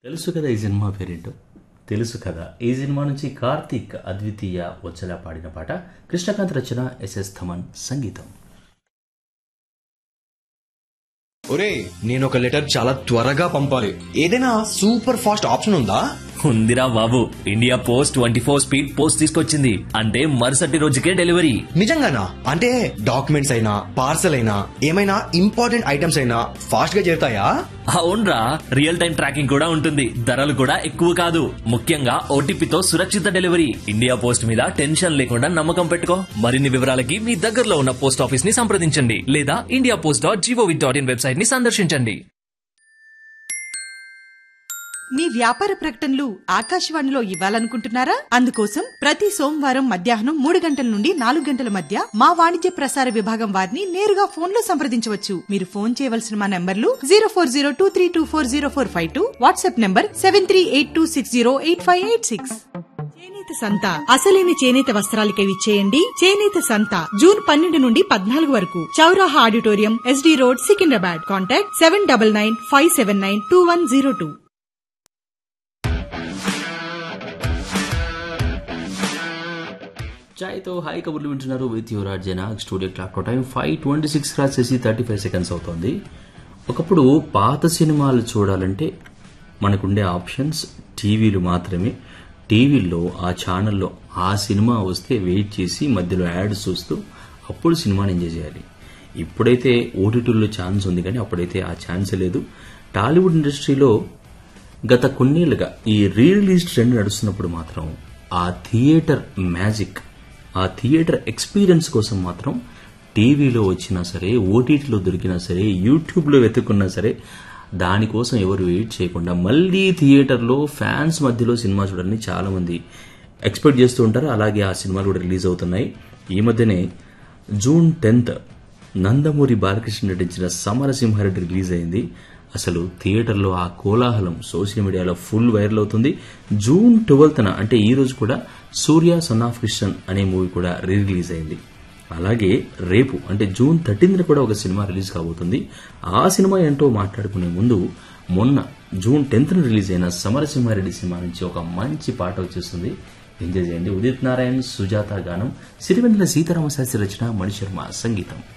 తెలుసు కదా ఈ సినిమా పేరేంటో తెలుసు కదా ఈ సినిమా నుంచి కార్తీక్ అద్వితీయ వచ్చలా పాడిన పాట కృష్ణకాంత్ రచన ఎస్ఎస్ థమన్ సంగీతం ఒరే నేను ఒక లెటర్ చాలా త్వరగా పంపాలి ఏదైనా సూపర్ ఫాస్ట్ ఆప్షన్ ఉందా ఉందిరా బాబు India post twenty four speed post తీసుకొచ్చింది అంటే మరుసటి రోజుకే డెలివరీ నిజంగానా అంటే డాక్యుమెంట్స్ అయినా పార్సల్ అయినా ఏమైనా ఇంపార్టెంట్ ఐటమ్స్ అయినా ఫాస్ట్ గా చేరుతాయా అవునరా రియల్ టైం ట్రాకింగ్ కూడా ఉంటుంది ధరలు కూడా ఎక్కువ కాదు ముఖ్యంగా ఓటీపీతో సురక్షిత డెలివరీ ఇండియా పోస్ట్ మీద టెన్షన్ లేకుండా నమ్మకం పెట్టుకో మరిన్ని వివరాలకి మీ దగ్గరలో ఉన్న పోస్ట్ ఆఫీస్ ని సంప్రదించండి లేదా India post dot G O V dot in website ని సందర్శించండి మీ వ్యాపార ప్రకటనలు ఆకాశవాణిలో ఇవ్వాలనుకుంటున్నారా అందుకోసం ప్రతి సోమవారం మధ్యాహ్నం మూడు గంటల నుండి నాలుగు గంటల మధ్య మా వాణిజ్య ప్రసార విభాగం వారిని నేరుగా ఫోన్ లో సంప్రదించవచ్చు మీరు ఫోన్ చేయవలసిన మా నంబర్లు zero four zero two three two four zero four five two WhatsApp number seven three eight two six zero eight five eight six చేనేత సంత అసలైన చేనేత వస్త్రాలకే విచ్చేయండి చేనేత సంత జూన్ పన్నెండు నుండి పద్నాలుగు వరకు చౌరాహా auditorium S D road Secunderabad contact seven double nine five seven nine two one zero two చాయ్తో హాయ్ కబుర్లు వింటున్నారు విత్ యువరాజ్ జనాగ్ studio clock time five twenty six cross చేసి థర్టీ ఫైవ్ సెకండ్స్ అవుతుంది ఒకప్పుడు పాత సినిమాలు చూడాలంటే మనకుండే ఆప్షన్స్ టీవీలు మాత్రమే టీవీల్లో ఆ ఛానల్లో ఆ సినిమా వస్తే వెయిట్ చేసి మధ్యలో యాడ్స్ చూస్తూ అప్పుడు సినిమాని ఎంజాయ్ చేయాలి ఇప్పుడైతే ఓటీటీల్లో ఛాన్స్ ఉంది కానీ అప్పుడైతే ఆ ఛాన్స్ లేదు టాలీవుడ్ ఇండస్ట్రీలో గత కొన్నేళ్లుగా ఈ రీ రిలీజ్ ట్రెండ్ నడుస్తున్నప్పుడు మాత్రం ఆ థియేటర్ మ్యాజిక్ ఆ థియేటర్ ఎక్స్పీరియన్స్ కోసం మాత్రం టీవీలో వచ్చినా సరే ఓటీటీలో దొరికినా సరే యూట్యూబ్లో వెతుక్కున్నా సరే దానికోసం ఎవరు వెయిట్ చేయకుండా మళ్ళీ థియేటర్లో ఫ్యాన్స్ మధ్యలో సినిమా చూడాలని చాలా మంది ఎక్స్పెక్ట్ చేస్తూ ఉంటారు అలాగే ఆ సినిమాలు కూడా రిలీజ్ అవుతున్నాయి ఈ మధ్యనే జూన్ టెన్త్ నందమూరి బాలకృష్ణ నటించిన సమరసింహారెడ్డి రిలీజ్ అయింది అసలు థియేటర్లో ఆ కోలాహలం సోషల్ మీడియాలో ఫుల్ వైరల్ అవుతుంది జూన్ ట్వెల్త్న అంటే ఈ రోజు కూడా సూర్య సన్ ఆఫ్ కృష్ణన్ అనే మూవీ కూడా రీ రిలీజ్ అయింది అలాగే రేపు అంటే జూన్ థర్టీన్త్ కూడా ఒక సినిమా రిలీజ్ కాబోతుంది ఆ సినిమా ఏంటో మాట్లాడుకునే ముందు మొన్న జూన్ టెన్త్ రిలీజ్ అయిన సమరసింహారెడ్డి సినిమా నుంచి ఒక మంచి పాట వచ్చేస్తుంది ఎంజాయ్ చేయండి ఉదిత్ నారాయణ్ సుజాత గానం సిరివెన్నెల సీతారామ శాస్త్రి రచన మణిశర్మ సంగీతం